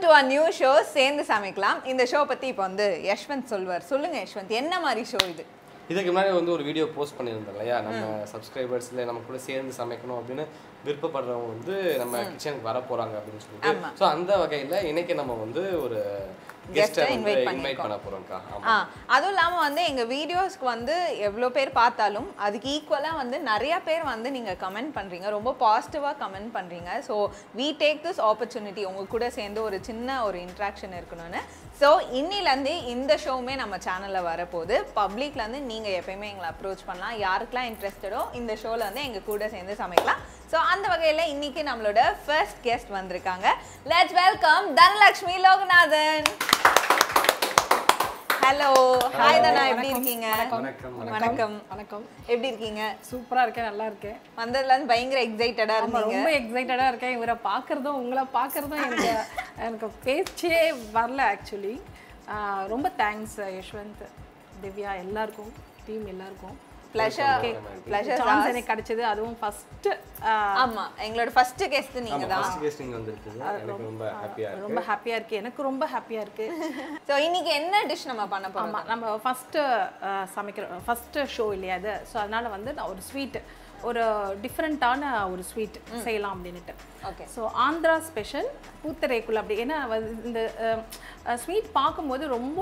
To a new show சேர்ந்து சமைக்கலாம் இந்த ஷோ பத்தி இப்போ வந்து யஷ்வந்த் சொல்வார் சொல்லுங்க யஷ்வந்த் என்ன மாதிரி ஷோ இது இதுக்கு முன்னாடி வந்து ஒரு வீடியோ போஸ்ட் பண்ணியிருந்தோம் இல்லையா நம்ம சப்ஸ்கிரைபர்ஸ் இல்லை நம்ம கூட சேர்ந்து சமைக்கணும் அப்படின்னு விருப்பப்படுறவங்க வந்து நம்ம கிச்சனுக்கு வர போறாங்க அப்படின்னு சொல்லிட்டு ஸோ அந்த வகையில இன்னைக்கு நம்ம வந்து ஒரு கெஸ்ட்டை வந்து invite இன்வைட் பண்ண போறோம்க்கா ஆமா ஆ அதுவும் இல்லாம வந்து எங்க வீடியோஸ்க்கு வந்து எவ்வளோ பேர் பார்த்தாலும் அதுக்கு ஈக்குவலா வந்து நிறைய பேர் வந்து நீங்க கமெண்ட் பண்றீங்க ரொம்ப பாசிட்டிவா கமெண்ட் பண்றீங்க so we take this opportunity உங்க கூட சேர்ந்து ஒரு சின்ன ஒரு இன்ட்ராக்ஷன் இருக்கணும்னு ஸோ இன்னிலேருந்து இந்த ஷோவுமே நம்ம சேனலில் வரப்போகுது பப்ளிக்லேருந்து நீங்கள் எப்பயுமே எங்களை அப்ரோச் பண்ணலாம் யாருக்கெல்லாம் இன்ட்ரெஸ்டடோ இந்த ஷோவில் வந்து எங்கள் கூட சேர்ந்து சமைக்கலாம் ஸோ அந்த வகையில் இன்னைக்கு நம்மளோட ஃபர்ஸ்ட் கெஸ்ட் வந்திருக்காங்க let's welcome Dhanalakshmi Loganathan hello hi Dhana எப்படி இருக்கீங்க வணக்கம் வணக்கம் வணக்கம் எப்படி இருக்கீங்க சூப்பரா இருக்கேன் நல்லா இருக்கேன் வந்ததுலேருந்து பயங்கர எக்ஸைட்டடாக ஆமா, இருந்தீங்க ரொம்ப எக்ஸைட்டடா இருக்கேன் இவரை பார்க்கறதும் உங்களை பார்க்கறதும் எனக்கு எனக்கு பேச்சே வரல ஆக்சுவலி ரொம்ப தேங்க்ஸ் யஷ்வந்த் திவ்யா எல்லாருக்கும் டீம் எல்லாருக்கும் ப்ளஷர் ப்ளஷர் சான்ஸ் எனக்கு கிடைச்சது அதுவும் ஃபர்ஸ்ட் ஆமா எங்களோட ஃபர்ஸ்ட் கெஸ்ட் நீங்க தான் ஃபர்ஸ்ட் கெஸ்டிங் வந்திருக்குது எனக்கு ரொம்ப ஹாப்பியா இருக்கு ரொம்ப ஹாப்பியா இருக்கு எனக்கு ரொம்ப ஹாப்பியா இருக்கு ஸோ இன்னைக்கு என்ன டிஷ் நம்ம பண்ண போறோம் ஆமா நம்ம ஃபர்ஸ்ட் சமைக்கிறோம் ஃபர்ஸ்ட் ஷோ இல்லையா அது ஸோ அதனால வந்து நான் ஒரு ஸ்வீட் ஒரு டிஃப்ரெண்ட்டான ஒரு ஸ்வீட் செய்யலாம் அப்படின்னுட்டு ஓகே ஸோ ஆந்திரா ஸ்பெஷல் பூத்தரேக்குள் அப்படி ஏன்னா வந்து இந்த ஸ்வீட் பார்க்கும்போது ரொம்ப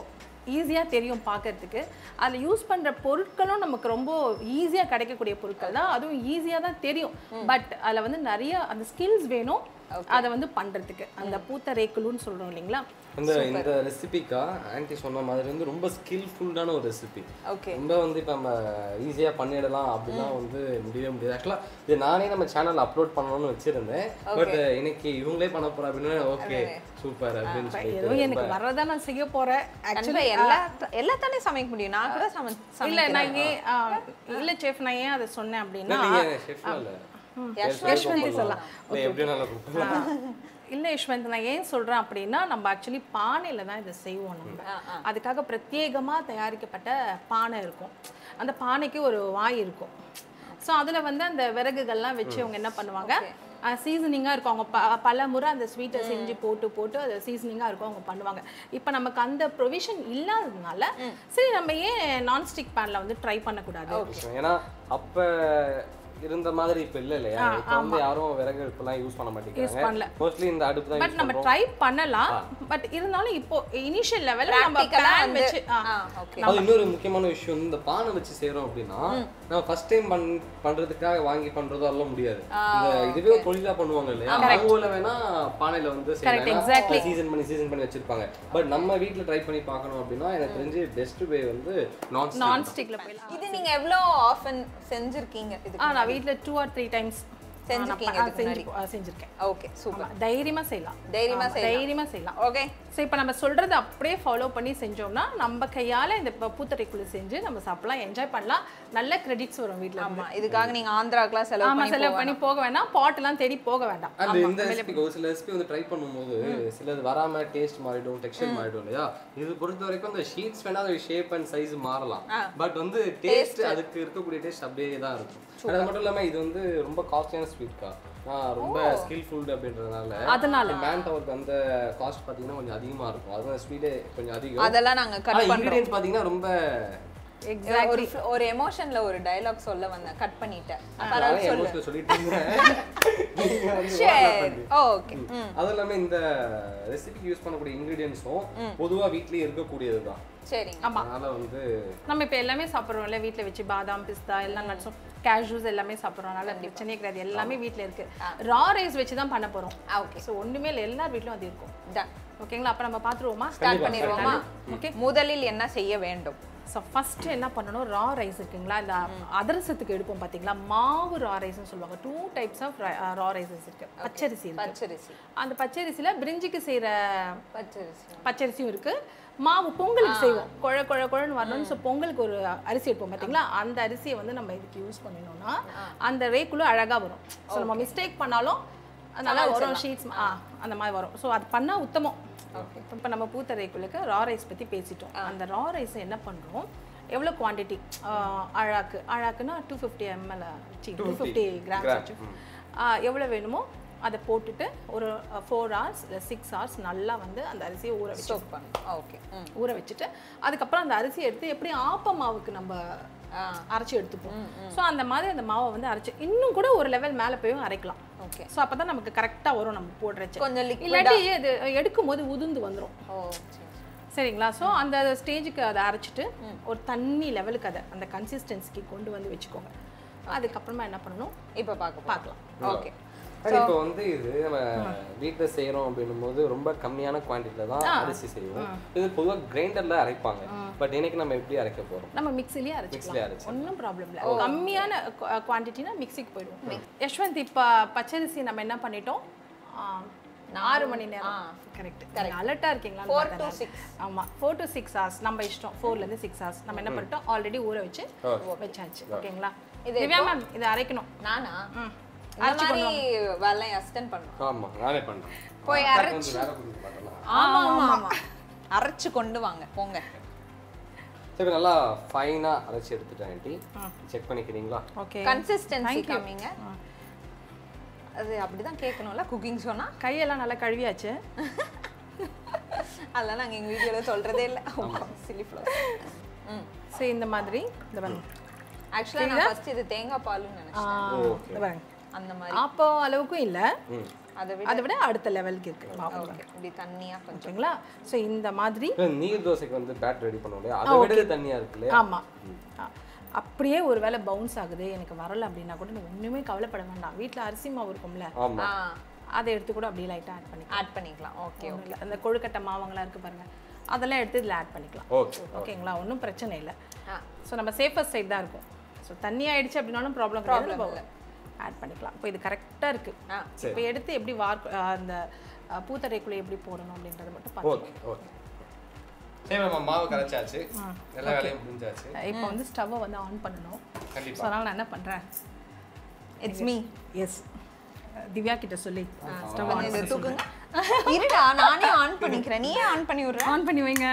ஈஸியாக தெரியும் பார்க்கறதுக்கு அதில் யூஸ் பண்ணுற பொருட்களும் நமக்கு ரொம்ப ஈஸியாக கிடைக்கக்கூடிய பொருட்கள் தான் அதுவும் ஈஸியாக தான் தெரியும் பட் அதில் வந்து நிறைய அந்த ஸ்கில்ஸ் வேணும் அதை வந்து பண்ணுறதுக்கு அந்த பூத்தரேக்குளுன்னு சொல்கிறோம் இல்லைங்களா இந்த இந்த ரெசிபிக்கா ஆன்டி சொன்ன மாதிரி வந்து ரொம்ப ஸ்கில்ஃபுல்லான ஒரு ரெசிபி ஓகே ரொம்ப வந்து இப்போ நம்ம ஈஸியாக பண்ணிடலாம் அப்படிலாம் வந்து முடியவே முடியாது ஆக்சுவலாக இது நானே நம்ம சேனல் அப்லோட் பண்ணணும்னு வச்சிருந்தேன் பட் இன்னைக்கு இவங்களே பண்ண போறோம் அப்படின்னு ஓகே சூப்பர் அப்படின்னு ஏதோ சொல்லிட்டு எனக்கு வரதா நான் செய்ய போகிறேன் கண்டிப்பா எல்லா எல்லாத்தானே சமைக்க முடியும் நான் கூட சமை இல்லை நான் ஏன் ஆ, இல்லை செஃப் நான் ஏன் அதை சொன்னேன் அப்படின்னா நீங்க ஷெஃப்லாம் இல்லை யஷ்வந்தி சொல்லலாம் இல்லை எப்படியும் நல்லா கூப்பிடலாம் இல்லை யஷ்வந்த் நான் ஏன் சொல்கிறேன் அப்படின்னா நம்ம ஆக்சுவலி பானையில் தான் இதை செய்வோம் நம்ம அதுக்காக பிரத்யேகமாக தயாரிக்கப்பட்ட பானை இருக்கும் அந்த பானைக்கு ஒரு வாய் இருக்கும் ஸோ அதில் வந்து அந்த விறகுகள்லாம் வச்சு அவங்க என்ன பண்ணுவாங்க சீசனிங்காக இருக்கும் அவங்க ப பல முறை அந்த ஸ்வீட்டை செஞ்சு போட்டு போட்டு அது சீசனிங்காக இருக்கும் அவங்க பண்ணுவாங்க இப்போ நமக்கு அந்த ப்ரொவிஷன் இல்லாததுனால சரி நம்ம ஏன் நான்ஸ்டிக் பேனில் வந்து ட்ரை பண்ணக்கூடாது ஏன்னா அப்ப இருந்த மாதிரி இப்ப இல்ல இல்லையா இப்ப வந்து யாரும் விறகு அடுப்புலாம் யூஸ் பண்ண மாட்டேங்கிறாங்க பண்ணல. மோஸ்ட்லி இந்த அடுப்பு தான் பட் யூஸ் நம்ம ட்ரை பண்ணலாம் பட் இருந்தாலும் இப்போ இனிஷியல் லெவல்ல நம்ம Practical-ஆ பேன் வந்து- வச்சு ஆ, ஆ, okay. அது இன்னொரு முக்கியமான விஷயம் வந்து இந்த பானை வச்சு செய்றோம் அப்படின்னா நம்ம ஃபர்ஸ்ட் டைம் பண் பண்றதுக்காக வாங்கி பண்றதோ அதெல்லாம் முடியாது இந்த இதுவே ஒரு தொழிலா பண்ணுவாங்க இல்லையா அவங்க ஊர்ல வேணா பானையில வந்து exactly. சீசன் பண்ணி சீசன் பண்ணி வச்சிருப்பாங்க பட் நம்ம வீட்ல ட்ரை பண்ணி பார்க்கணும் அப்படின்னா எனக்கு தெரிஞ்சு பெஸ்ட் வே வந்து நான் நான் ஸ்டிக்ல போயிடலாம் இது நீங்க எவ்வளோ ஆஃபன் செஞ்சிருக்கீங்க இது ஆ நான் வீட்ல டூ ஆர் த்ரீ டைம்ஸ் செஞ்சிருக்கீங்க இதுக்கு செஞ்சு செஞ்சிருக்கேன் ஓகே சூப்பர் ஆமா, தைரியமா செய்யலாம் தைரியமா ஆமா, செய்யலாம். தைரியமா செய்யலாம் ஓகே ஸோ இப்போ நம்ம சொல்றத அப்படியே ஃபாலோ பண்ணி செஞ்சோம்னா நம்ம கையால இந்த ப- பூத்தரைக்குள்ள செஞ்சு நம்ம சாப்பிடலாம் என்ஜாய் பண்ணலாம் நல்ல கிரெடிட்ஸ் வரும் வீட்ல ஆமா இதுக்காக நீங்க ஆந்திராக்கெல்லாம் செலவு ஆமா பண்ணி செலவு பண்ணி போக வேண்டாம் பாட் எல்லாம் தேடி போக வேண்டாம் அண்ட் இந்த ரெசிபிக்கு ஒரு சில ரெசிபி வந்து ட்ரை பண்ணும்போது சிலது வராம டேஸ்ட் மாறிடும் டெக்ஸ்சர் மாறிடும் இல்லையா இது பொறுத்த வரைக்கும் அந்த ஷீட்ஸ் வேணா அது ஷேப் அண்ட் சைஸ் மாறலாம் பட் வந்து டேஸ்ட் அதுக்கு இருக்கக்கூடிய டேஸ்ட் அப்படியே தான் இருக்கும் அது மட்டும் இல்லாம இது வந்து ரொம்ப காஸ்ட்லியான ஸ்வீட்க்கா நான் ரொம்ப ஸ்கில்ஃபுல் அப்படின்றதுனால அதனால மேன் பவருக்கு அந்த காஸ்ட் பாத்தீங்கன்னா கொஞ்சம் அதிகமா இருக்கும் அதுவும் ஸ்வீட்டே கொஞ்சம் அதிகம் அதெல்லாம் நாங்க கட் ஆனா இன்கிரியன்ஸ் பாத்தீங்கன்னா ரொம்ப ஒரு ஒரு எமோஷன்ல ஒரு டயலாக் சொல்ல வந்தேன் கட் பண்ணிட்டேன் நானே emotional சொல்லிட்டு இருந்தேன் நீங்க வந்து சரி ஓகே அதுவும் இல்லாம இந்த ரெசிபிக்கு யூஸ் பண்ணக்கூடிய இன்கிரீடியன்ஸும் பொதுவா வீட்லயே இருக்கக்கூடியது தான் சரிங்க அதனால வந்து நம்ம இப்போ எல்லாமே சாப்பிட்றோம்ல வீட்டில் வச்சு பாதாம் பிஸ்தா எல்லாம் நட்ஸும் கேஷ்யூஸ் எல்லாமே சாப்பிட்றோம் அதனால பிரச்சனையே கிடையாது எல்லாமே வீட்டில் இருக்கு ரா ரைஸ் வச்சு தான் பண்ண போகிறோம் ஓகே ஸோ ஒன்றுமே இல்லை எல்லார் வீட்லையும் அது இருக்கும் டன் ஓகேங்களா அப்போ நம்ம பார்த்துருவோமா ஸ்டார்ட் பண்ணிடுவோமா ஓகே முதலில் என்ன செய்ய வேண்டும் ஸோ ஃபஸ்ட்டு என்ன பண்ணணும் ரா ரைஸ் இருக்குங்களா இந்த அதிரசத்துக்கு எடுப்போம் பார்த்தீங்களா மாவு ரா ரைஸ்னு சொல்லுவாங்க two types of raw rices இருக்கு பச்சரிசி இருக்கு பச்சரிசி அந்த பச்சரிசியில் பிரிஞ்சிக்கு செய்கிற பச்சரிசி பச்சரிசியும் இருக்கு மாவு பொங்கலுக்கு செய்வோம் குழ குழ குழன்னு வரணும்னு ஸோ பொங்கலுக்கு ஒரு அரிசி எடுப்போம் பார்த்தீங்களா அந்த அரிசியை வந்து நம்ம இதுக்கு யூஸ் பண்ணினோம்னா அந்த ரேக்குள்ள அழகாக வரும் ஸோ நம்ம மிஸ்டேக் பண்ணாலும் நல்லா வரும் ஷீட்ஸ் ஆ அந்த மாதிரி வரும் ஸோ அது பண்ணால் உத்தமம் இப்போ நம்ம பூத்த ரேக்குளுக்கு ரா ரைஸ் பற்றி பேசிட்டோம் அந்த ரா ரைஸை என்ன பண்ணுறோம் எவ்வளோ குவான்டிட்டி அழாக்கு அழாக்குன்னா two fifty ml two fifty grams வச்சு எவ்வளோ வேணுமோ அதை போட்டுட்டு ஒரு ஃபோர் ஹவர்ஸ் இல்லை சிக்ஸ் ஹவர்ஸ் நல்லா வந்து அந்த அரிசியை ஊற வச்சு ஸ்டோக் பண்ணு ஓகே ம் ஊற வச்சுட்டு அதுக்கப்புறம் அந்த அரிசியை எடுத்து எப்படி ஆப்ப மாவுக்கு நம்ம ஆ அரைச்சி எடுத்துப்போம் ஸோ அந்த மாதிரி அந்த மாவை வந்து அரைச்சி இன்னும் கூட ஒரு லெவல் மேலே போயும் அரைக்கலாம் ஓகே ஸோ அப்போ தான் நமக்கு கரெக்டாக வரும் நம்ம போடுறச்சு கொஞ்சம் liquid இல்லாட்டி இது எடுக்கும் போது உதிர்ந்து வந்துடும் ஓ சரி சரிங்களா ஸோ அந்த ஸ்டேஜுக்கு அதை அரைச்சிட்டு ஒரு தண்ணி லெவலுக்கு அதை அந்த கன்சிஸ்டன்சிக்கு கொண்டு வந்து வச்சுக்கோங்க அதுக்கப்புறமா என்ன பண்ணணும் இப்போ பார்க்க பார்க்கலாம் ஓகே இப்போ வந்து இது நம்ம வீட்டில் செய்கிறோம் அப்படின்னும் போது ரொம்ப கம்மியான குவான்டிட்டியில் தான் அரிசி செய்வோம் இது பொதுவாக கிரைண்டரில் அரைப்பாங்க பட் இன்னைக்கு நம்ம எப்படி அரைக்க போகிறோம் நம்ம மிக்சிலேயே மிக்ஸிலே அரைச்சிக்கலாம் அரைச்சு ஒன்றும் ப்ராப்ளம் இல்லை கம்மியான குவான்டிட்டினா மிக்சிக்கு போயிடுவோம் யஷ்வந்த் இப்போ பச்சரிசி நம்ம என்ன பண்ணிட்டோம் ஆ, ஆறு மணி நேரம் கரெக்ட் அலர்ட்டாக இருக்கீங்களா ஃபோர் டு சிக்ஸ் ஆமாம் ஃபோர் டு சிக்ஸ் ஹவர்ஸ் நம்ம இஷ்டம் ஃபோர்லேருந்து சிக்ஸ் ஹவர்ஸ் நம்ம என்ன பண்ணிட்டோம் ஆல்ரெடி ஊற வச்சு வச்சாச்சு ஓகேங்களா திவ்யா மேம் இதை அரைக்கணும் நானா ம் அந்த மாதிரி வேலை அசிஸ்டன்ட் பண்ணுவேன் ஆமாம் நானே பண்ணுறேன் போய் கொஞ்சம் வேலை கொடுத்து பார்க்கலாம் ஆமா ஆமா ஆமா அரைச்சு கொண்டு வாங்க போங்க சரி நல்லா ஃபைனாக அரைச்சி எடுத்துட்டேன் ஆண்டி செக் பண்ணிக்கிறீங்களா ஓகே கன்சிஸ்டன்சி காமிங்க அது அப்படிதான் கேட்கணும்ல குக்கிங் சொன்னா கையெல்லாம் நல்லா கழுவியாச்சு அதெல்லாம் நாங்க எங்க வீடியோல சொல்றதே இல்ல சில்லி ஃப்ளவர் ம் ஸோ இந்த மாதிரி இந்த பாருங்க ஆக்சுவலா நான் ஃபர்ஸ்ட் இது தேங்காய் பாலுன்னு ஆ, நினைச்சேன் இந்த பாருங்க அந்த மாதிரி அப்போ அளவுக்கும் இல்லை ம் அதை விட அதை விட அடுத்த லெவலுக்கு இருக்கு மாவு. ஓகே இப்படி தண்ணியா கொஞ்சம் ஓகேங்களா ஸோ இந்த மாதிரி இல்ல, நீர் தோசைக்கு வந்து பேட் ரெடி பண்ணுவோம் இல்லையா அதை விட இது தண்ணியா இருக்கு இல்லையா ஆமா ஆ. அப்படியே ஒரு வேளை பவுன்ஸ் ஆகுது எனக்கு வரல அப்படின்னா கூட நீங்க ஒண்ணுமே கவலைப்பட வேண்டாம் வீட்ல அரிசி மாவு இருக்கும்ல ஆமா ஆ அதை எடுத்து கூட அப்படியே லைட்டாக ஆட் பண்ணிக்கலாம் ஆட் பண்ணிக்கலாம் ஓகே ஒண்ணும் இல்ல. அந்த கொழுக்கட்டை மாவங்களாம் இருக்கு பாருங்க அதெல்லாம் எடுத்து இதில் ஆட் பண்ணிக்கலாம் ஓகே ஓகேங்களா ஒன்றும் பிரச்சனை இல்லை ஆ ஸோ நம்ம சேஃபஸ்ட் சைட் தான் இருக்கும் ஸோ தண்ணி ஆயிடுச்சு அப்படின்னாலும் ப்ராப்ளம் Problem கிடையாது ஆட் பண்ணிக்கலாம் இப்போ இது கரெக்டாக இருக்கு ஆ இப்போ எடுத்து எப்படி வார் அந்த அஹ், பூத்தரைக்குள்ளே எப்படி போடணும் அப்படின்றத மட்டும் பார்க்கலாம் ஓகே ஓகே சரி நம்ம மாவு கரைச்சாச்சு எல்லா வேலையும் முடிஞ்சாச்சு இப்போ வந்து ஸ்டவ்வை வந்து ஆன் பண்ணணும் ஸோ கண்டிப்பா அதனால் நான் என்ன பண்ணுறேன் இட்ஸ் மீ எஸ் திவ்யா கிட்ட சொல்லி ஸ்டவ் ஆன் இதை தூக்குங்க இருடா நானே ஆன் பண்ணிக்கிறேன் நீயே ஆன் பண்ணி விடுற ஆன் பண்ணி வைங்க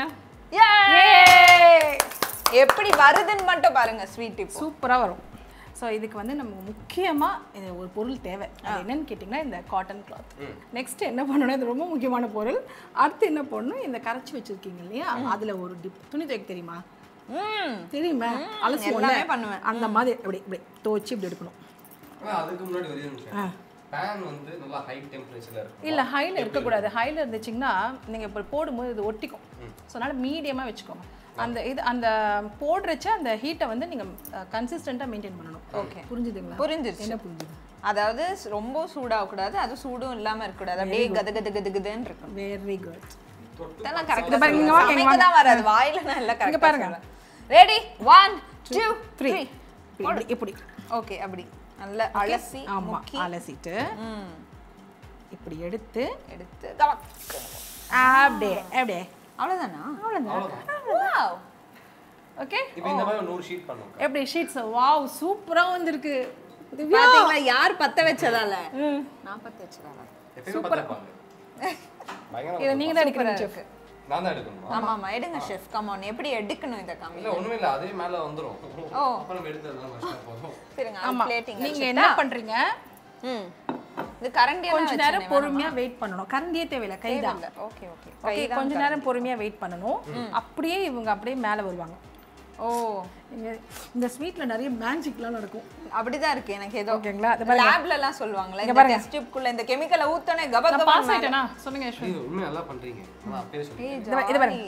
எப்படி வருதுன்னு மட்டும் பாருங்க ஸ்வீட் இப்போ சூப்பராக வரும் ஸோ இதுக்கு வந்து நம்ம முக்கியமாக இது ஒரு பொருள் தேவை அது என்னன்னு கேட்டிங்கன்னா இந்த காட்டன் கிளாத் நெக்ஸ்ட் என்ன பண்ணணும் இது ரொம்ப முக்கியமான பொருள் அடுத்து என்ன பண்ணணும் இந்த கரைச்சி வச்சிருக்கீங்க இல்லையா அதில் ஒரு டிப் துணி துவைக்க தெரியுமா ம் தெரியுமா அலசி எல்லாமே பண்ணுவேன். அந்த மாதிரி இப்படி இப்படி துவைச்சி இப்படி எடுக்கணும் ஆனா, அதுக்கு முன்னாடி ஒரே ஒரு நிமிஷம் பேன் வந்து நல்லா ஹை டெம்பரேச்சர்ல இருக்கும் இல்லை ஹையில் இருக்கக்கூடாது ஹையில் இருந்துச்சிங்கன்னா நீங்கள் இப்போ போடும்போது இது ஒட்டிக்கும் ஸோ அதனால் மீடியமாக வச்சுக்கோங்க அந்த இது அந்த போடுறச்ச அந்த ஹீட்டை வந்து நீங்கள் கன்சிஸ்டண்ட்டாக மெயின்டைன் பண்ணணும் Okay. புரிஞ்சுதுங்களா புரிஞ்சிருச்சு என்ன புரிஞ்சுது அதாவது ரொம்ப சூடாக கூடாது அது சூடும் இல்லாம இருக்க கூடாது அப்படியே கத கத கத கதன்னு இருக்கும் வெரி குட் இதெல்லாம் கரெக்டா பாருங்க, இங்க வாங்க, இங்க சமைக்க தான் வராது வாயில நான் எல்லாம் இங்க கரெக்டா பாருங்க. பாருங்க ready one two three three இப்படி இப்படி ஓகே அப்படி நல்ல அலசி ஆமா முக்கி அலசிட்டு ம் இப்படி எடுத்து எடுத்து கலக்கணும். அப்படியே அப்படியே அவ்வளவுதானா அவ்வளவுதான் ஓகே இப்போ இந்த மாதிரி ஒரு நூறு ஷீட் பண்ணுங்க எப்படி ஷீட்ஸ் வாவ் சூப்பரா வந்திருக்கு திவ்யா பாத்தீங்களா யார் பத்த வச்சதால நான் பத்த வச்சதால எப்பயுமே பார்த்துருப்பாங்க பயங்கர இதை நீங்க தான் எடுக்கிறீங்க இருக்கு நான் தான் எடுக்கணுமா ஆமா ஆமா எடுங்க ஷெஃப் கமான் எப்படி எடுக்கணும் இந்த கம்மி இல்ல ஒண்ணுமே இல்ல அதே மேல வந்துரும் ஓ. அப்புறம் நம்ம எடுத்ததெல்லாம் மஸ்டா போதும் சரிங்க ஆமா பிளேட்டிங் நீங்க என்ன பண்றீங்க ம் இது கரண்டி கொஞ்ச நேரம் பொறுமையா வெயிட் பண்ணணும் கரண்டியே தேவையில்ல கைதான் ஓகே ஓகே ஓகே கொஞ்ச நேரம் பொறுமையா வெயிட் பண்ணணும் அப்படியே இவங்க அப்படியே மேல வருவாங்க ஓ இங்க இந்த ஸ்வீட்ல நிறைய மேஜிக்லாம் நடக்கும் அப்படிதான் இருக்கு எனக்கு ஏதோ ஓகேங்களா அது பாருங்க லேப்ல எல்லாம் சொல்லுவாங்கல இந்த டெஸ்ட் டியூப்க்குள்ள இந்த கெமிக்கலை ஊத்தனே கப நான் கப பாஸ் ஆயிட்டேனா சொல்லுங்க யஷ்வந்த் இது உண்மையா நல்லா பண்றீங்க நான் அப்பயே சொல்லி ஏய், இது இது பாருங்க. ஜாலி.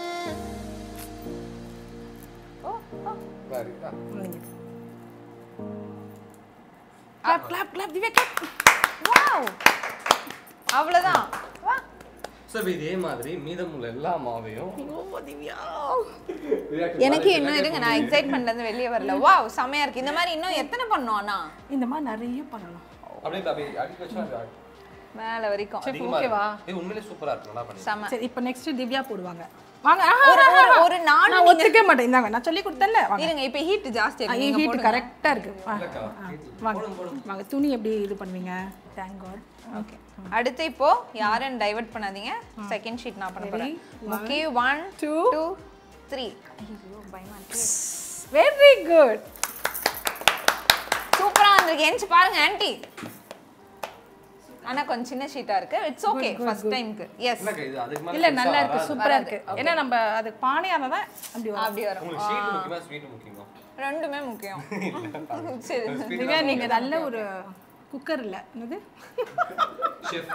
ஓ ஓ பாருங்க clap clap clap Divya clap wow அவ்வளவுதான் வா ஸோ இதே மாதிரி மீதமுள்ள எல்லா மாவையும் ஓ திவ்யா எனக்கு இன்னும் இருங்க நான் எக்ஸைட்மெண்ட்ல இருந்து வெளியே வரல வாவ் செமையா இருக்கு இந்த மாதிரி இன்னும் எத்தனை பண்ணோம் அண்ணா இந்த மாதிரி நிறைய பண்ணலாம் அப்படியே அப்படியே அடிக்க வச்சா அது அடி- மேல வரைக்கும் அதிகமா ஓகேவா? இருக்கு. இது உண்மையிலே சூப்பரா இருக்கு நல்லா பண்ணி செம சரி இப்போ நெக்ஸ்ட் திவ்யா போடுவாங்க வாங்க ஆஹா, ஒரு ஒரு ஒரு நாலு நான் ஒத்துக்க மாட்டேன் இந்தாங்க நான் சொல்லி கொடுத்தேன்ல வாங்க இருங்க இப்ப ஹீட் ஜாஸ்தி இருக்கு நீங்க ஹீட் போடுங்க. கரெக்டா இருக்கு வா. இல்லக்கா, வாங்க வாங்க துணி எப்படி இது பண்ணுவீங்க தேங்க் காட் ஓகே அடுத்து இப்போ யாரும் டைவர்ட் பண்ணாதீங்க செகண்ட் ஷீட் நான் பண்ண போறேன் முக்கி ஒன் டூ டூ த்ரீ ஐயோ பயமா இருக்கு வெரி குட் சூப்பரா வந்திருக்கு எஞ்சி பாருங்க ஆன்ட்டி ஆனா கொஞ்சம் சின்ன ஷீட்டா இருக்கு இட்ஸ் ஓகே ஃபர்ஸ்ட் டைம்க்கு எஸ் இல்லக்கா இது அதுக்கு மேல இல்ல பெருசா நல்லா இருக்கு வராது. சூப்பரா இருக்கு ஏன்னா நம்ம அது பானையால தான் அப்படி வரும் அப்படி வரும் உங்களுக்கு ஸ்வீட் முக்கியமா ஸ்வீட் முக்கியமா ரெண்டுமே முக்கியம் சரி திவ்யா நீங்க நல்ல ஒரு குக்கர் இல்ல என்னது ஷெஃப்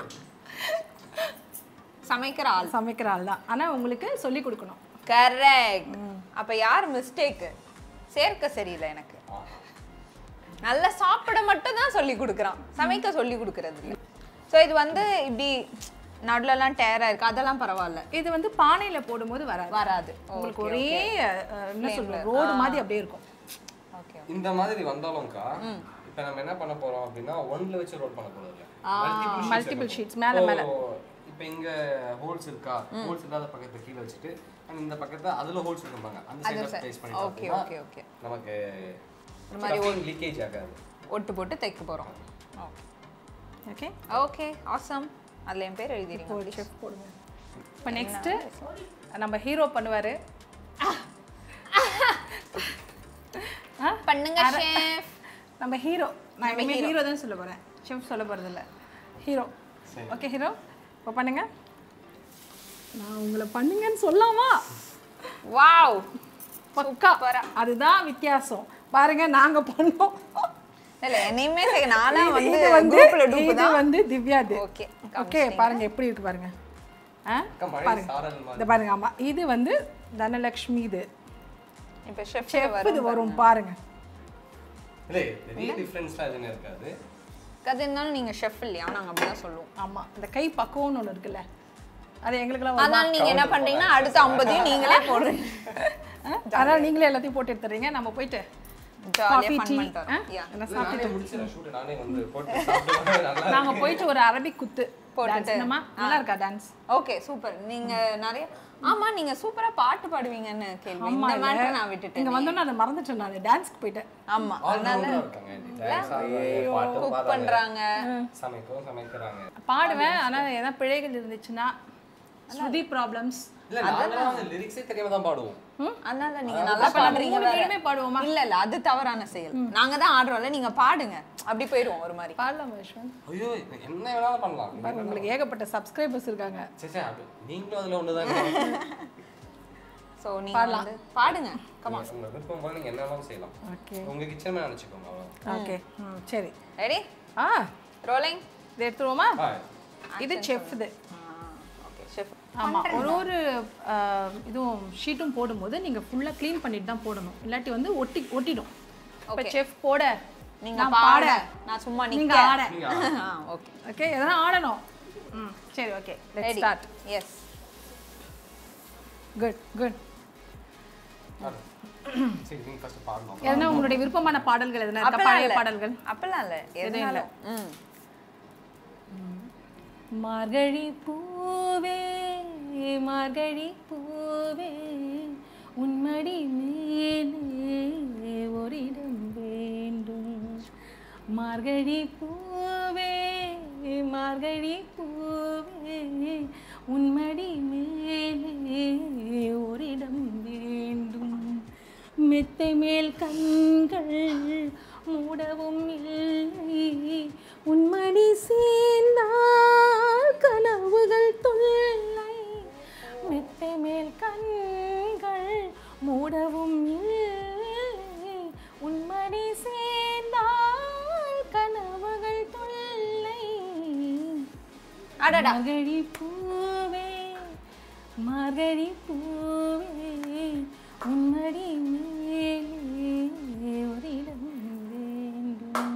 சமைக்கிற ஆள் சமைக்கிற ஆள் தான் ஆனா உங்களுக்கு சொல்லி கொடுக்கணும் கரெக்ட் அப்ப யார் மிஸ்டேக் சேர்க்க சரியில்லை எனக்கு நல்லா சாப்பிட மட்டும் தான் சொல்லி கொடுக்குறான் சமைக்க சொல்லி கொடுக்கறது இல்லை ஸோ இது வந்து இப்படி நடுலலாம் டேரா இருக்கு அதெல்லாம் பரவாயில்ல இது வந்து பானையில போடும்போது வராது வராது உங்களுக்கு ஒரே அஹ், என்ன சொல்றது ரோடு மாதிரி அப்படியே இருக்கும் ஓகே இந்த மாதிரி வந்தாலும்க்கா இப்போ நம்ம என்ன பண்ண போறோம் அப்படின்னா ஒன்ல வச்சு ரோல் பண்ண போறது மல்டிபிள் ஷீட்ஸ் மேல மேல இப்போ இங்க ஹோல்ஸ் இருக்கா ஹோல்ஸ் இல்லாத பக்கத்தை கீழே வச்சுட்டு and இந்த பக்கத்துல அதுல ஹோல்ஸ் இருப்பாங்க அந்த சைடுல ஸ்பேஸ் பண்ணிட்டோம் ஓகே அப்படின்னா ஓகே ஓகே நமக்கு இந்த மாதிரி லீக்கேஜ் ஆகாது ஒட்டு போட்டு தைக்க போறோம் ஓகே ஓகே ஆசம் அதுல என் பேர் எழுதிடுங்க செஃப் போடுங்க இப்போ நெக்ஸ்ட் நம்ம ஹீரோ பண்ணுவாரு பண்ணுங்க ஷெஃப் நம்ம ஹீரோ நான் இனிமேல் ஹீரோ தான் சொல்ல போறேன் செஃப் சொல்ல போறது இல்ல ஹீரோ ஓகே ஹீரோ இப்போ பண்ணுங்க நான் உங்களை பண்ணுங்கன்னு சொல்லாமா வாவ் பக்கா அதுதான் வித்தியாசம் பாருங்க நாங்க பண்ணோம் இல்ல என்னையுமே சரி நானா வந்து இது வந்து குரூப்ல டூப் இது வந்து திவ்யாது ஓகே ஓகே பாருங்க எப்படி இருக்கு பாருங்க ஆ அக்கா மழை சாரல் மாதிரி இந்த பாருங்க ஆமா இது வந்து தனலக்ஷ்மி இது இப்போ ஷெஃப் செஃப் இது வரும் பாருங்க இல்லை பெரிய டிஃப்ரென்ஸ்லாம் எதுவுமே இருக்காது அது இருந்தாலும் நீங்க ஷெஃப் இல்லையா நாங்க அப்படிதான் சொல்லுவோம் ஆமா இந்த கை பக்குவம்னு ஒண்ணு இருக்குல்ல அது எங்களுக்குலாம் வரும். அதனால நீங்க என்ன பண்றீங்கன்னா அடுத்த ஐம்பதையும் நீங்களே போடுறீங்க ஆ? அதனால நீங்களே எல்லாத்தையும் போட்டு எடுத்துறீங்க நம்ம போயிட்டு ஜாலியா காஃபி ஃபன் டீ பண்ணிட்டு வரோம். Yeah. எல்லாம் இல்ல, நானே முடிச்சிடறேன் ஷூட் நானே வந்து போட்டு சாப்பிடுவேன் நல்லா நாங்க போயிட்டு ஒரு அரபிக் குத்து போட்டுட்டு. டான்ஸ் என்னம்மா நல்லா இருக்கா டான்ஸ் ஓகே சூப்பர் நீங்க நிறைய ஆமா நீங்க சூப்பரா பாட்டு பாடுவீங்கன்னு கேள்வி இந்த மேட்டர் நான் விட்டுட்டேன் இங்க வந்தோன்னே அதை மறந்துட்டேன் நான் டான்ஸ்க்கு போயிட்டேன் ஆமா ஆல்ரவுண்டரா இருக்காங்க ஆண்டி. டான்ஸ் ஆடுறாங்க பாட்டும் குக் பாடுறாங்க பண்றாங்க சமைக்கவும் சமைக்கிறாங்க பாடுவேன் ஆனா ஏதாவது பிழைகள் இருந்துச்சுன்னா ஸ்ருதி ப்ராப்ளம்ஸ் இல்ல நாங்களாம் அந்த லிரிக்ஸே தெரியாம தான் பாடுவோம் அதனால நீங்க நல்லா பாடுறீங்க மூணு வேற. பேருமே பாடுவோமா இல்ல இல்ல அது தவறான செயல் நாங்க தான் ஆடுறோம்ல நீங்க பாடுங்க அப்படி போயிடுவோம் ஒரு மாதிரி பாடலாம் யஷ்வந்த் ஐயோ என்ன வேணாலும் பண்ணலாம் பாருங்க உங்களுக்கு ஏகப்பட்ட சப்ஸ்கிரைபர்ஸ் இருக்காங்க சரி சரி அது நீங்களும் அதுல ஒண்ணுதாங்க சோ நீங்க வந்து பாடுங்க உங்க உங்க விருப்பம் போல நீங்க என்ன வேணாலும் செய்யலாம் ஓகே உங்க கிச்சன் நினைச்சுக்கோங்க அவ்வளவுதான். ஓகே ம் சரி ரெடி ஆ ரோலிங் இது எடுத்துருவோமா ஆ, இது செஃப் இது ஓகே ஷெஃப் ஆமா ஒரு ஒரு ஆ, இதுவும் ஷீட்டும் போடும்போது நீங்க ஃபுல்லா க்ளீன் பண்ணிட்டு தான் போடணும் இல்லாட்டி வந்து ஒட்டி ஒட்டிடும் இப்போ செஃப் போட நீங்க நான் பாட பாட நான் சும்மா நீங்க நிக்க ஆட நீங்க ஓகே ஓகே எதனா ஆடணும் ம் சரி okay let's ready start yes good good ஆடு. சரி நீங்க ஃபர்ஸ்ட் பாடணும் எதனா உங்களுடைய விருப்பமான பாடல்கள் எதனா இருக்கா அப்பெல்லாம் பழைய இல்ல. பாடல்கள் அப்பெல்லாம் இல்ல எதுனாலும் ம் மார்கழி பூவே மார்கழி பூவே உன்மடி மேலே ஓரிடம் வேண்டும் மார்கழி பூவே மார்கழி பூவே உன்மடி மேலே ஓரிடம் வேண்டும் மெத்தை மேல் கண்கள் மூடவும் இல்லை உன்மடி சேர்ந்தால் கனவுகள் தொல்லை மெத்தை மேல் கண்கள் மூடவும் இல்லை உன்மடி சேர்ந்தால் கனவுகள் தொல்லை அடடா மார்கழி பூவே மார்கழி பூவே உன்மடி மேலே ஒரு இடம் வேண்டும்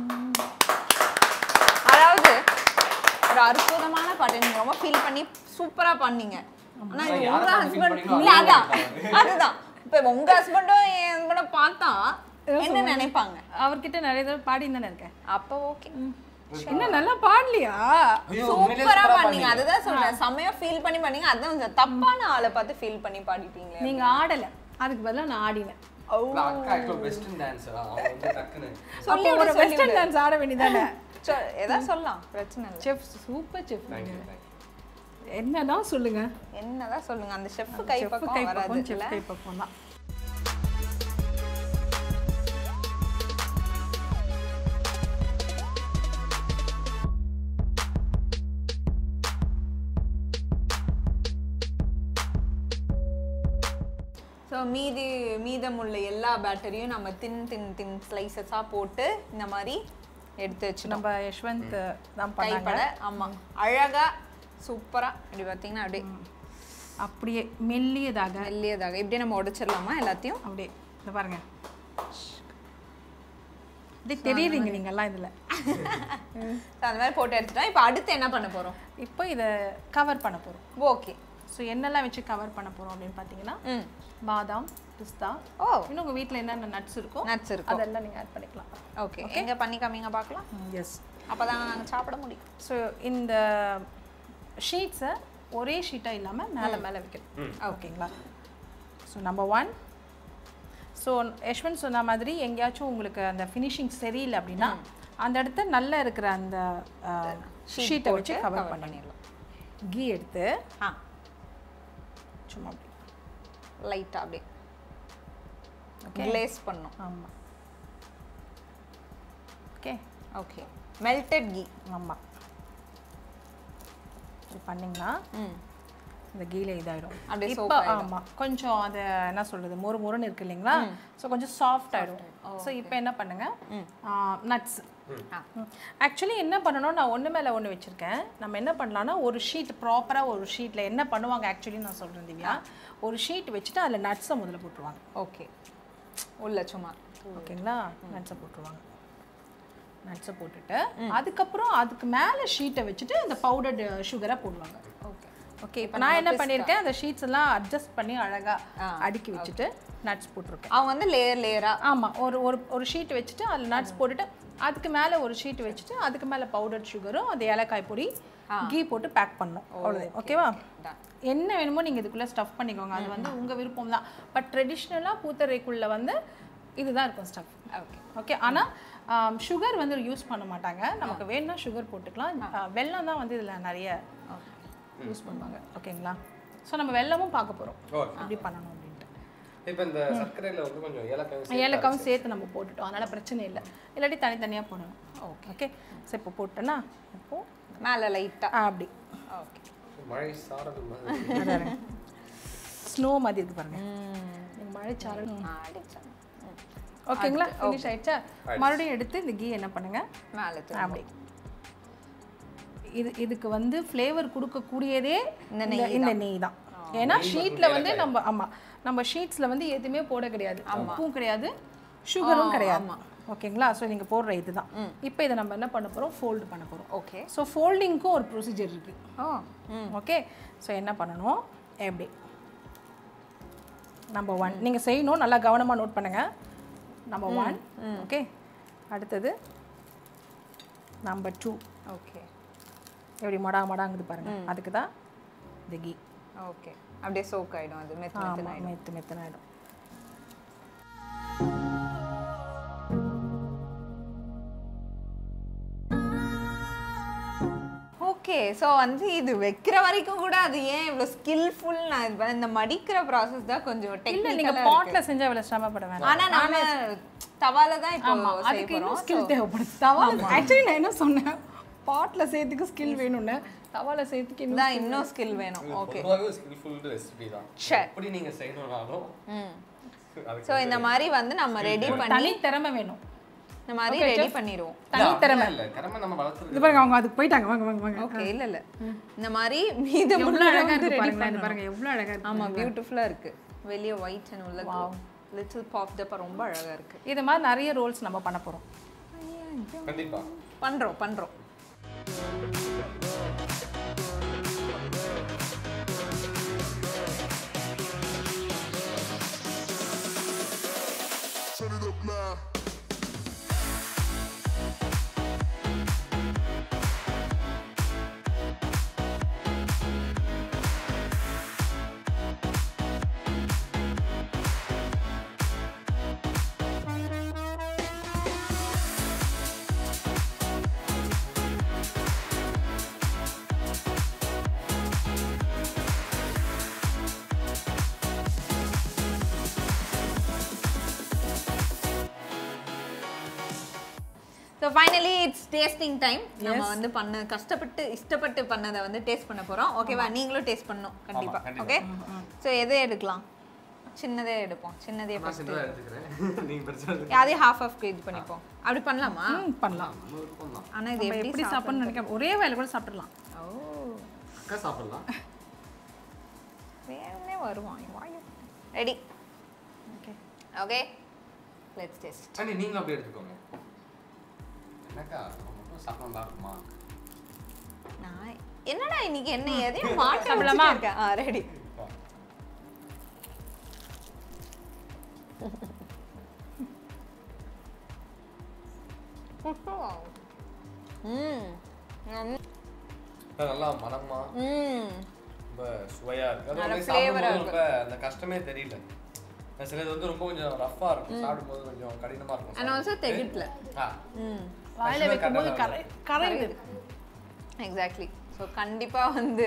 அதாவது ஒரு அற்புதமான பாட்டு நீங்க ரொம்ப ஃபீல் பண்ணி சூப்பரா பண்ணீங்க ஆனா இது யாரை உங்க பார்த்து feel ஹஸ்பண்ட் பண்ணீங்களோ இல்ல அதே அதான் மாதிரி அதுதான் இப்ப உங்க ஹஸ்பண்டும் என் ஹஸ்பண்டும் பார்த்தா என்ன நினைப்பாங்க அவர்கிட்ட நிறைய தடவை பாடி தானே இருக்கேன் அப்ப ஓகே என்ன நல்லா பாடலையா ஐயோ உண்மையிலேயே சூப்பரா சூப்பரா பண்ணீங்க அதுதான் சொல்றேன் செமையா ஃபீல் பண்ணி பண்ணீங்க அதான் கொஞ்சம் தப்பான ஆளை பார்த்து ஃபீல் பண்ணி பாடிட்டீங்களே நீங்க ஆடல அதுக்கு பதிலா நான் ஆடினேன் இல்ல, அக்கா ஆக்சுவலா வெஸ்டர்ன் டான்ஸர் அவங்க வந்து டக்குன்னு சொல்லி அப்போ விடு, ஒரு சொல்லி வெஸ்டர்ன் விடு. டான்ஸ் ஆட வேண்டியதானே சொ- ஏதாவது சொல்லலாம் பிரச்சனை இல்லை chef super chef thank you thank you என்னதான் சொல்லுங்க என்னதான் சொல்லுங்க அந்த ஷெஃப் கை செஃப் பக்கம் கை வராது பக்கம் செஃப் கை பக்கம் தான் ஸோ மீதி மீதமுள்ள எல்லா பேட்டரியும் நம்ம தின் தின் தின் ஸ்லைசஸாக போட்டு இந்த மாதிரி எடுத்து வச்சுட்டோம் நம்ம யஷ்வந்த் தான் பண்ணாங்க கைப்பட ஆமாம் அழகா சூப்பராக இப்படி பார்த்தீங்கன்னா அப்படியே அப்படியே மெல்லியதாக மெல்லியதாக இப்படியே நம்ம உடைச்சிடலாமா எல்லாத்தையும் அப்படியே இந்த பாருங்க அப்படியே தெரியுறீங்க நீங்கெல்லாம் இதுல So, அந்த மாதிரி போட்டு எடுத்துட்டோம் இப்போ அடுத்து என்ன பண்ண போகிறோம் இப்போ இதை கவர் பண்ண போறோம் ஓகே ஸோ என்னெல்லாம் வச்சு கவர் பண்ண போறோம் அப்படின்னு பார்த்தீங்கன்னா ம் பாதாம் பிஸ்தா ஓ இன்னும் உங்க வீட்ல என்னென்ன நட்ஸ் இருக்கோ நட்ஸ் இருக்கும் அதெல்லாம் நீங்க ஆட் பண்ணிக்கலாம் ஓகே எங்கே பண்ணி காமிங்க பார்க்கலாம் எஸ் அப்போ தான் நாங்கள் சாப்பிட முடியும் ஸோ இந்த ஷீட்ஸை ஒரே ஷீட்டாக இல்லாமல் மேலே மேலே வைக்கணும் ஓகேங்களா so number one so Yashwant சொன்ன மாதிரி எங்கேயாச்சும் உங்களுக்கு அந்த ஃபினிஷிங் சரியில்லை அப்படின்னா அந்த இடத்த நல்லா இருக்கிற அந்த ஷீட்டை வச்சு கவர் பண்ணிடலாம் கீ எடுத்து ஆ சும்மா அப்படி லைட்டாக அப்படியே கிளேஸ் பண்ணோம் ஆமாம் ஓகே ஓகே மெல்டட் கீ ஆமாம் இது பண்ணிங்கன்னா ம் இந்த கீழ இதாயிடும் அப்படியே இப்போ ஆமா கொஞ்சம் அது என்ன சொல்றது மொறு மொறுன்னு இருக்கு இல்லைங்களா ஸோ கொஞ்சம் சாஃப்ட் ஆயிடும் ஸோ இப்போ என்ன பண்ணுங்க நட்ஸ் ஆக்சுவலி என்ன பண்ணணும் நான் ஒன்று மேலே ஒன்று வச்சுருக்கேன் நம்ம என்ன பண்ணலாம்னா ஒரு ஷீட் ப்ராப்பராக ஒரு ஷீட்டில் என்ன பண்ணுவாங்க ஆக்சுவலி நான் சொல்கிறேன் திவ்யா ஒரு ஷீட் வச்சுட்டு அதில் நட்ஸை முதல்ல போட்டுருவாங்க ஓகே உள்ள சும்மா ஓகேங்களா நட்ஸை போட்டுருவாங்க நட்ஸை போட்டுட்டு அதுக்கப்புறம் அதுக்கு மேலே ஷீட்டை வச்சுட்டு அந்த பவுடர்டு சுகரை போடுவாங்க ஓகே ஓகே இப்போ நான் என்ன பண்ணியிருக்கேன் அந்த ஷீட்ஸ் எல்லாம் அட்ஜஸ்ட் பண்ணி அழகா அடுக்கி வச்சுட்டு நட்ஸ் போட்டிருக்கேன் அவங்க வந்து லேயர் லேயரா ஆமா ஒரு ஒரு ஒரு ஷீட் வச்சுட்டு அதில் நட்ஸ் போட்டுட்டு அதுக்கு மேலே ஒரு ஷீட் வச்சுட்டு அதுக்கு மேலே பவுடர் சுகரும் அந்த ஏலக்காய் பொடி கீ போட்டு பேக் பண்ணணும் அவ்வளோதான் ஓகேவா என்ன வேணுமோ நீங்கள் இதுக்குள்ளே ஸ்டஃப் பண்ணிக்கோங்க அது வந்து உங்கள் விருப்பம் தான் பட் ட்ரெடிஷ்னலாக பூத்தரைக்குள்ளே வந்து இதுதான் இருக்கும் ஸ்டஃப் ஓகே ஓகே ஆனால் சுகர் வந்து யூஸ் பண்ண மாட்டாங்க நமக்கு வேணும்னா சுகர் போட்டுக்கலாம் ஆ, வெல்லம் தான் வந்து இதில் நிறைய யூஸ் பண்ணுவாங்க ஓகேங்களா ஸோ நம்ம வெல்லமும் பார்க்க போகிறோம் ஓகே எப்படி பண்ணணும் அப்படின்ட்டு இப்போ இந்த சர்க்கரையில வந்து கொஞ்சம் ஏலக்காய் ஏலக்காவும் சேர்த்து நம்ம போட்டுட்டோம் அதனால் பிரச்சனை இல்லை இல்லாட்டி தனித்தனியாக போடணும் ஓகே ஓகே சரி இப்போ போட்டோன்னா இப்போ மேலே லைட்டா ஆ, அப்படி ஓகே மழை சாரல் மாதிரி ஸ்னோ மாதிரி இருக்கு பாருங்க நீங்க மழை சாரல் ஓகேங்களா ஃபினிஷ் ஆயிடுச்சா மறுபடியும் எடுத்து இந்த கீ என்ன பண்ணுங்க மேலே அப்படி இது இதுக்கு வந்து ஃப்ளேவர் கொடுக்கக்கூடியதே இந்த இந்த இந்த நெய் தான் ஏன்னா ஷீட்ல வந்து நம்ம ஆமா நம்ம ஷீட்ஸ்ல வந்து எதுவுமே போட கிடையாது உப்பும் கிடையாது சுகரும் கிடையாது ஓகேங்களா ஸோ நீங்க போடுற இதுதான் இப்போ இதை நம்ம என்ன பண்ண போறோம் ஃபோல்டு பண்ண போறோம் ஓகே ஸோ ஃபோல்டிங்க்கும் ஒரு ப்ரொசீஜர் இருக்கு ஓ ஓகே ஸோ என்ன பண்ணணும் எப்படி நம்பர் ஒன் நீங்கள் செய்யணும் நல்லா கவனமாக நோட் பண்ணுங்க நம்பர் ஒன் ஓகே அடுத்தது நம்பர் டூ ஓகே எப்படி மடா மடாங்குது பாருங்க அதுக்கு தான் இந்த கீ ஓகே அப்படியே சோக் ஆயிடும் அது மெத்து மெத்து ஆமாம் மெத்து மெத்தனாயிடும் ஓகே ஸோ வந்து இது வைக்கிற வரைக்கும் கூட அது ஏன் இவ்வளோ ஸ்கில்ஃபுல் நான் இது பண்ண- இந்த மடிக்கிற ப்ராசஸ் தான் கொஞ்சம் இல்லை டெக்னிக்கலாக நீங்கள் பாட்டில் செஞ்சால் இவ்வளோ சிரமப்பட வேணாம் ஆனா நம்ம தவால தான் இப்போ ஆமாம் செய்ய அதுக்கு இன்னும் போறோம். ஸ்கில் தேவைப்படுது தவால ஆக்சுவலி நான் என்ன சொன்னேன் பாட்டில் சேர்த்துக்கு ஸ்கில் வேணும்னு தவால சேர்த்துக்கு இன்னும் தான் இன்னும் ஸ்கில் வேணும் ஓகே பொதுவாகவே ஸ்கில்ஃபுல் ரெசிபி தான் சரி எப்படி நீங்க செய்யணும்னாலும் ம் அதுக்கு ஸோ இந்த மாதிரி வந்து நம்ம ரெடி பண்ணி தனி திறமை வேணும் இந்த மாதிரி ரெடி பண்ணிடுவோம் தனி திறமை இல்ல திறமை நம்ம வளர்த்துறது இது பாருங்க அவங்க அதுக்கு போயிட்டாங்க வாங்க வாங்க வாங்க ஓகே இல்ல இல்ல இந்த மாதிரி மீதம் எவ்வளோ அழகா இருக்கு பாருங்களேன் இது பாருங்க எவ்வளோ அழகா இருக்கு ஆமா பியூட்டிஃபுல்லா இருக்கு வெளிய ஒயிட் அண்ட் உள்ள லிட்டில் பாப் டப்பா ரொம்ப அழகா இருக்கு இது மாதிரி நிறைய ரோல்ஸ் நம்ம பண்ண போறோம் கண்டிப்பா பண்றோம் பண்றோம் Turn it up now. So finally it's tasting time நம்ம வந்து பண்ண கஷ்டப்பட்டு இஷ்டப்பட்டு பண்ணதை வந்து டேஸ்ட் பண்ண போறோம் ஓகேவா நீங்களும் டேஸ்ட் பண்ணணும் கண்டிப்பா கண்டிப்பா. ஓகே ஸோ எதை எடுக்கலாம் சின்னதே எடுப்போம் சின்னதே நான் ஃபர்ஸ்ட் சின்னதாக எடுத்துக்கிறேன் நீங்க பெருசாக எடுத்து அதே ஹாஃப் ஆஃப் இது பண்ணிப்போம் அப்படி பண்ணலாமா ம் பண்ணலாம் நம்ம விருப்பம் தான் ஆனா இது நம்ம எப்படி எப்படி சாப்பிடணும்னு நினைக்க ஒரே வேலை கூட சாப்பிடலாம் ஓ அக்கா சாப்பிடலாம் வேணும்னே வருவான் வாயு ready okay okay let's test aunty நீங்களும் அப்படி எடுத்துக்கோங்க என்னக்கா நம்ம மட்டும் சாப்பிட நல்லா இருக்குமா நான் என்னடா இன்னைக்கு என்ன எதையும் மாட்ட சாப்பிடலாமா? வச்சுட்டே இருக்கேன் ஆ ரெடி ம் நல்லா மனமா ம் ரொம்ப சுவையா இருக்கு அது நல்ல வந்து flavour ஆ சாப்பிடும்போது ரொம்ப அந்த கஷ்டமே தெரியல சிலது வந்து ரொம்ப கொஞ்சம் ரஃப்பா இருக்கும் சாப்பிடும்போது கொஞ்சம் கடினமா இருக்கும் அண்ட் ஆல்சோ தெகிட்ல ஆ ம் வாயில வைக்கும்போது கரை கரையுது எக்ஸாக்ட்லி ஸோ கண்டிப்பா வந்து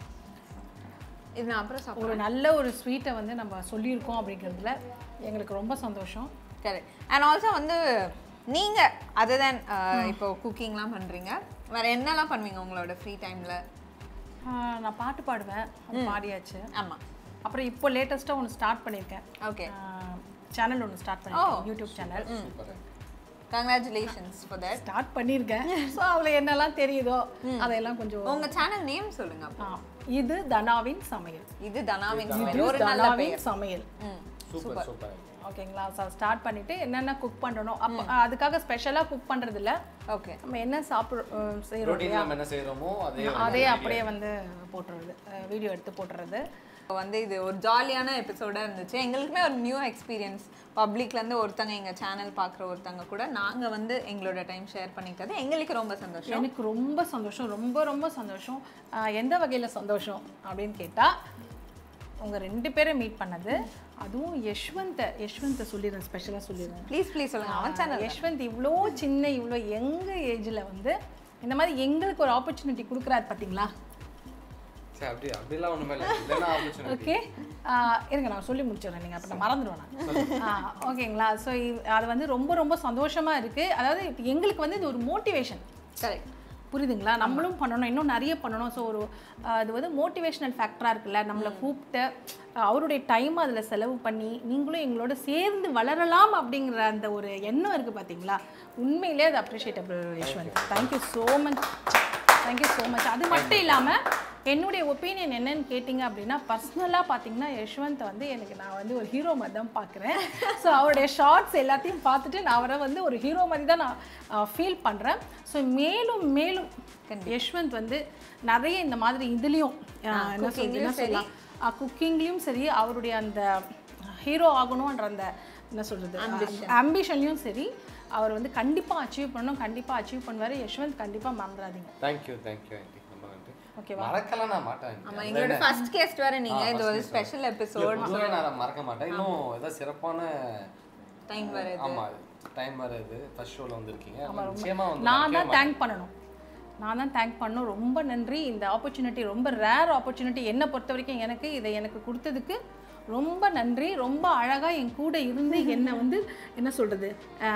இது நான் அப்புறம் சாப்பிடுறேன் ஒரு நல்ல ஒரு ஸ்வீட்டை வந்து நம்ம சொல்லியிருக்கோம் அப்படிங்கிறதுல எங்களுக்கு ரொம்ப சந்தோஷம் கரெக்ட் அண்ட் ஆல்சோ வந்து நீங்க அதர் தேன் இப்போ குக்கிங்லாம் பண்றீங்க வேற என்னலாம் பண்ணுவீங்க உங்களோட ஃப்ரீ டைம்ல ஆஹ் நான் பாட்டு பாடுவேன் அது பாடியாச்சு ஆமா அப்புறம் இப்போ லேட்டஸ்ட்டாக ஒன்று ஸ்டார்ட் பண்ணியிருக்கேன் ஓகே சேனல் ஒன்று ஸ்டார்ட் பண்ணியிருக்கேன் YouTube channel super congratulations for that start பண்ணியிருக்கேன் ஸோ அதில் என்னெல்லாம் தெரியுதோ அதையெல்லாம் கொஞ்சம் உங்க சேனல் நேம் சொல்லுங்க அப்போ. ஆ, இது தனாவின் சமையல் இது தனாவின் இது சமையல் ஒரு நல்ல தனாவின் பெயர் சமையல் ம் சூப்பர் சூப்பர் ஓகேங்களா ஸோ ஸ்டார்ட் பண்ணிட்டு என்னென்ன குக் பண்ணணும் அப்போ அதுக்காக ஸ்பெஷலாக குக் பண்ணுறது இல்ல ஓகே நம்ம என்ன சாப்பிட செய்கிறோம் ரொட்டீன் நம்ம என்ன செய்யறோமோ அதே வந்து அதே அப்படியே வந்து போட்டுறது வீடியோ எடுத்து போட்டுறது வந்து இது ஒரு ஜாலியான எபிசோடா இருந்துச்சு எங்களுக்குமே ஒரு நியூ எக்ஸ்பீரியன்ஸ் பப்ளிக்ல இருந்து ஒருத்தங்க எங்க சேனல் பார்க்குற ஒருத்தங்க கூட நாங்க வந்து எங்களோட டைம் ஷேர் பண்ணிக்கிறது எங்களுக்கு ரொம்ப சந்தோஷம் எனக்கு ரொம்ப சந்தோஷம் ரொம்ப ரொம்ப சந்தோஷம் ஆஹ் எந்த வகையில் சந்தோஷம் அப்படின்னு கேட்டால் உங்கள் ரெண்டு பேரை மீட் பண்ணது அதுவும் யஷ்வந்தை யஷ்வந்தை சொல்லிடுறேன் ஸ்பெஷலாக சொல்லிடுறேன் ப்ளீஸ் ப்ளீஸ் சொல்லுங்க அவன் சேனல் யஷ்வந்த் இவ்வளோ சின்ன இவ்வளோ எங்க ஏஜில் வந்து இந்த மாதிரி எங்களுக்கு ஒரு ஆப்பர்ச்சுனிட்டி கொடுக்குறாரு பார்த்தீங்களா சரி அப்படி அப்படிலாம் ஒண்ணுமே இல்லை இல்லைன்னா ஆப்பர்ச்சுனிட்டி ஓகே இருங்க நான் சொல்லி முடிச்சிடுறேன் நீங்கள் அப்போ நான் மறந்துடுவேன் நான் ஓகேங்களா ஸோ அது வந்து ரொம்ப ரொம்ப சந்தோஷமாக இருக்குது அதாவது இப்ப எங்களுக்கு வந்து இது ஒரு மோட்டிவேஷன் கரெக்ட் புரியுதுங்களா நம்மளும் பண்ணணும் இன்னும் நிறைய பண்ணணும் ஸோ ஒரு ஆஹ் அது வந்து மோட்டிவேஷனல் ஃபேக்டராக இருக்குல்ல நம்மளை கூப்பிட்டு ஆஹ் அவருடைய டைம் அதில் செலவு பண்ணி நீங்களும் எங்களோட சேர்ந்து வளரலாம் அப்படிங்கிற அந்த ஒரு எண்ணம் இருக்குது பார்த்தீங்களா உண்மையிலே அது appreciable Yashwant thank you so much thank you so much அது மட்டும் இல்லாமல் என்னுடைய ஒப்பீனியன் என்னன்னு கேட்டிங்க அப்படின்னா பர்சனலாக பார்த்தீங்கன்னா யஷ்வந்த் வந்து எனக்கு நான் வந்து ஒரு ஹீரோ மாதிரி தான் பார்க்குறேன் ஸோ அவருடைய ஷார்ட்ஸ் எல்லாத்தையும் பார்த்துட்டு நான் அவரை வந்து ஒரு ஹீரோ மாதிரி தான் நான் ஃபீல் பண்ணுறேன் ஸோ மேலும் மேலும் யஷ்வந்த் வந்து நிறைய இந்த மாதிரி இதுலேயும் என்ன சொல்லி என்ன சொல்லலாம் குக்கிங்லேயும் சரி அவருடைய அந்த ஹீரோ ஆகணுன்ற அந்த என்ன சொல்கிறது ஆம்பிஷன்லையும் சரி அவர் வந்து கண்டிப்பாக அச்சீவ் பண்ணணும் கண்டிப்பாக அச்சீவ் பண்ணுவார் யஷ்வந்த் கண்டிப்பாக மறந்துடாதீங்க தேங்க்யூ தேங்க்யூ ஆண்டி ரொம்ப நன்றி ஓகேவா மறக்கலாம் நான் மாட்டேன் ஆமா எங்களோட ஃபர்ஸ்ட் கெஸ்ட் வேற நீங்க இது ஒரு ஸ்பெஷல் எபிசோட் பொதுவாக நான் மறக்க மாட்டேன் இன்னும் ஏதாவது சிறப்பான டைம் வர ஆமா டைம் வருது ஃபர்ஸ்ட் ஷோல வந்திருக்கீங்க நிச்சயமா வந்து நான் தான் தேங்க் பண்ணணும் நான் தான் தேங்க் பண்ணணும் ரொம்ப நன்றி இந்த ஆப்பர்ச்சுனிட்டி ரொம்ப ரேர் ஆப்பர்ச்சுனிட்டி என்னை பொறுத்த வரைக்கும் எனக்கு இதை எனக்கு கொடுத்ததுக்கு ரொம்ப நன்றி ரொம்ப அழகாக என் கூட இருந்து என்னை வந்து என்ன சொல்கிறது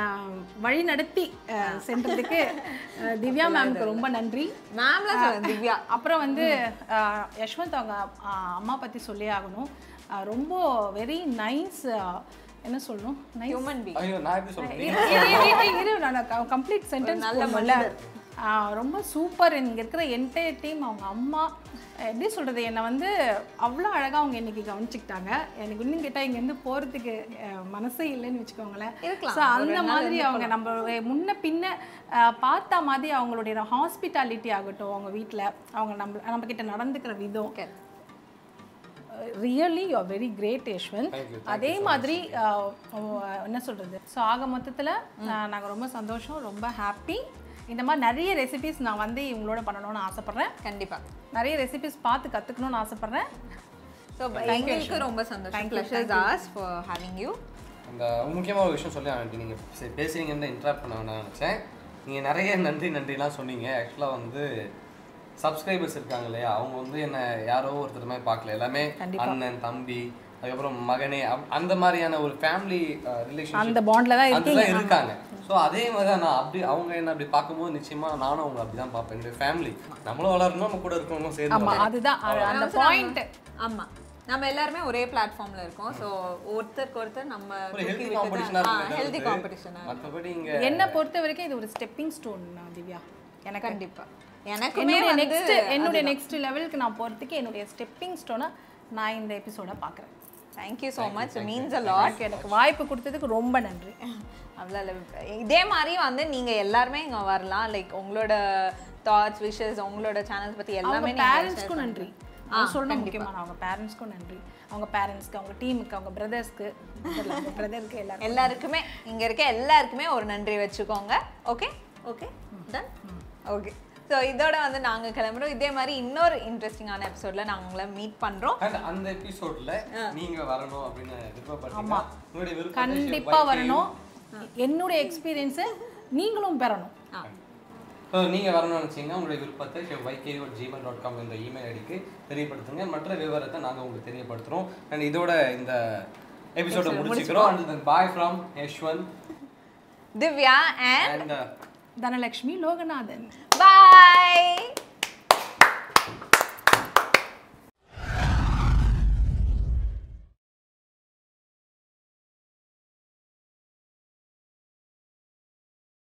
வழி நடத்தி அஹ், சென்றதுக்கு அஹ், திவ்யா மேம்க்கு ரொம்ப நன்றி மேம்ல சொல்லுங்க திவ்யா அப்புறம் வந்து அஹ், யஷ்வந்த் அவங்க அஹ், அம்மா பற்றி சொல்லி ஆகணும் அஹ், ரொம்ப வெரி நைஸ் என்ன சொல்லணும் நைஸ் ஹியூமன் பீ ஐயோ நான் எப்படி சொல்றேன் இரு, இரு, இரு, இரு, நான் கம்ப்ளீட் சென்டென்ஸ் நல்ல ரொம்ப சூப்பர் இங்கே இருக்கிற என்டையர் டீம் அவங்க அம்மா எப்படி சொல்கிறது என்னை வந்து அவ்வளோ அழகாக அவங்க இன்னைக்கு கவனிச்சுக்கிட்டாங்க எனக்கு இன்னும் கேட்டால் இங்கேருந்து போகிறதுக்கு மனசே இல்லைன்னு வச்சுக்கோங்களேன் இருக்கலாம். ஸோ அந்த மாதிரி அவங்க நம்ம முன்ன பின்ன அஹ், பார்த்த மாதிரி அவங்களுடைய ஹாஸ்பிட்டாலிட்டி ஆகட்டும் அவங்க வீட்டில் அவங்க நம்ம நம்மக்கிட்ட நடந்துக்கிற விதம் Okay. Really you are very great Yashwant Thank you, அதே மாதிரி அஹ், அஹ், என்ன சொல்கிறது ஸோ ஆக மொத்தத்தில் நாங்கள் ரொம்ப சந்தோஷம் ரொம்ப ஹாப்பி இந்த மாதிரி நிறைய ரெசிபிஸ் நான் வந்து இவங்களோட பண்ணணும்னு ஆசைப்பட்றேன் கண்டிப்பா நிறைய ரெசிபிஸ் பார்த்து கற்றுக்கணும்னு ஆசைப்பட்றேன் ஸோ எங்களுக்கு ரொம்ப சந்தோஷம் pleasures as for having you அந்த முக்கியமான ஒரு விஷயம் சொல்லி ஆண்டி நீங்கள் சரி பேசுறீங்கன்னு இன்ட்ராக்ட் பண்ண வேண்டாம்னு நினச்சேன் நீங்கள் நிறைய நன்றி நன்றிலாம் சொன்னீங்க ஆக்சுவலாக வந்து சப்ஸ்கிரைபர்ஸ் இருக்காங்க இல்லையா அவங்க வந்து என்ன யாரோ ஒருத்தர் மாதிரி பார்க்கல எல்லாமே அண்ணன் தம்பி அதுக்கப்புறம் மகனே அப்- அந்த மாதிரியான ஒரு ஃபேமிலி ரிலேஷன் அந்த பாண்டில் தான் இருக்கீங்க அதுதான் இருக்காங்க ஸோ அதே மாதிரி தான் நான் அப்படி அவங்க என்ன அப்படி பார்க்கும்போது நிச்சயமா நானும் அவங்க அப்படி தான் பார்ப்பேன் என்னுடைய ஃபேமிலி நம்மளும் வளரணும் நம்ம கூட இருக்கவங்களும் சேர்ந்து ஆமாம் வளரணும். அதுதான் அது- அந்த பாயிண்ட் ஆமா நம்ம எல்லாருமே ஒரே பிளாட்ஃபார்ம்ல இருக்கோம் ஸோ ஒருத்தருக்கு ஒருத்தர் நம்ம ஒரு ஹெல்தி காம்படிஷனாக ஹெல்தி காம்படிஷனா மற்றபடி இங்க என்னை பொறுத்த வரைக்கும் இது ஒரு ஸ்டெப்பிங் ஸ்டோன் திவ்யா எனக்கு கண்டிப்பா எனக்குமே என்னுடைய வந்து நெக்ஸ்ட் என்னுடைய நெக்ஸ்ட் லெவலுக்கு நான் போகிறதுக்கு என்னுடைய ஸ்டெப்பிங் ஸ்டோனை நான் இந்த எபிசோட பார்க்குறேன் thank you so much means a lot எனக்கு வாய்ப்பு கொடுத்ததுக்கு ரொம்ப நன்றி அவ்வளோ இதே மாதிரி வந்து நீங்க எல்லாருமே இங்க வரலாம் லைக் உங்களோட தாட்ஸ் விஷஸ் உங்களோட சேனல்ஸ் பத்தி எல்லாமே அவங்க நீங்க பேரண்ட்ஸ்க்கும் நன்றி நான் சொல்றது முக்கியமான அவங்க பேரண்ட்ஸ்க்கும் நன்றி அவங்க பேரண்ட்ஸ்க்கு அவங்க டீமுக்கு அவங்க பிரதர்ஸ்க்கு அவங்க பிரதருக்கு எல்லாரும் எல்லாருக்குமே இங்க இருக்க எல்லாருக்குமே ஒரு நன்றி வச்சுக்கோங்க okay okay done okay so இதோட வந்து நாங்க கிளம்புறோம் இதே மாதிரி இன்னொரு இன்ட்ரெஸ்டிங்கான எபிசோட்ல நாங்க உங்களை மீட் பண்றோம் And அந்த எபிசோட்ல நீங்க வரணும் அப்படின்னு விருப்பப்பட்டீங்கன்னா உங்களுடைய விருப்பத்தை கண்டிப்பா வரணும் என்னுடைய எக்ஸ்பீரியன்ஸை நீங்களும் பெறணும் ஸோ நீங்கள் வரணும்னு நினச்சிங்கன்னா உங்களுடைய விருப்பத்தை வைகே ஜிமெயில் டாட் காம் இந்த இமெயில் ஐடிக்கு தெரியப்படுத்துங்க மற்ற விவரத்தை நாங்கள் உங்களுக்கு தெரியப்படுத்துகிறோம் அண்ட் இதோட இந்த எபிசோட முடிச்சுக்கிறோம் and bye from Yashwant Divya and and Dhanalakshmi Loganathan bye